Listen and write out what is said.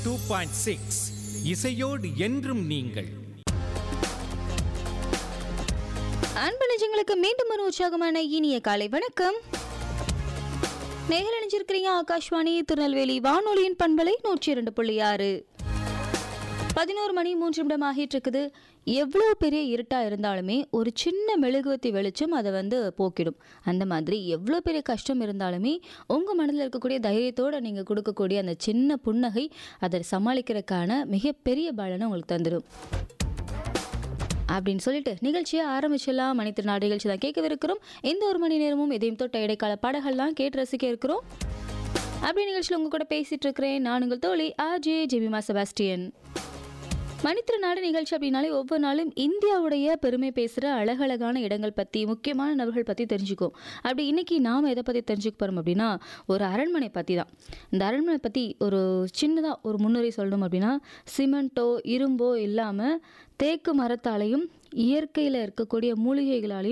two point six இசையோடு என்றும் நீங்கள் அன்பு நிஜங்களுக்கு மீண்டும் ஒரு உற்சாகமான இனிய காலை வணக்கம் நேரில் நினைச்சிருக்கிறீங்க ஆகாஷ்வாணி திருநெல்வேலி வானொலியின் பண்பலை நூற்றி இரண்டு புள்ளி ஆறு பதினோரு மணி மூன்று நிமிடம் ஆகிட்டு இருக்குது எவ்வளோ பெரிய இருட்டாக இருந்தாலுமே ஒரு சின்ன மெழுகுவத்தி வெளிச்சம் அதை வந்து போக்கிடும் அந்த மாதிரி எவ்வளோ பெரிய கஷ்டம் இருந்தாலுமே உங்கள் மனதில் இருக்கக்கூடிய தைரியத்தோடு நீங்கள் கொடுக்கக்கூடிய அந்த சின்ன புன்னகை அதை சமாளிக்கிறதுக்கான மிகப்பெரிய பலனை உங்களுக்கு தந்துடும் அப்படின்னு சொல்லிட்டு நிகழ்ச்சியை ஆரம்பிச்சிடலாம் மணித்திருநாள் நிகழ்ச்சி தான் கேட்கவிருக்கிறோம் எந்த ஒரு மணி நேரமும் எதையும் தொட்ட இடைக்கால பாடல்கள்லாம் கேட்டு ரசிக்க இருக்கிறோம் அப்படி நிகழ்ச்சியில் உங்க கூட பேசிட்டு இருக்கிறேன் நான் உங்கள் தோழி ஆர்ஜே ஜெபிமா செபாஸ்டியன் மணித்திருநாடு நிகழ்ச்சி அப்படின்னாலே ஒவ்வொரு நாளும் இந்தியாவுடைய பெருமை பேசுகிற அழகழகான இடங்கள் பற்றி முக்கியமான நபர்கள் பற்றி தெரிஞ்சுக்குவோம் அப்படி இன்னைக்கு நாம் எதை பற்றி தெரிஞ்சுக்க போகிறோம் அப்படின்னா ஒரு அரண்மனை பற்றி தான் இந்த அரண்மனை பற்றி ஒரு சின்னதாக ஒரு முன்னுரை சொல்லணும் அப்படின்னா சிமெண்ட்டோ இரும்போ இல்லாமல் தேக்கு மரத்தாலையும் இயற்கையில் இருக்கக்கூடிய மூலிகைகளாலையும்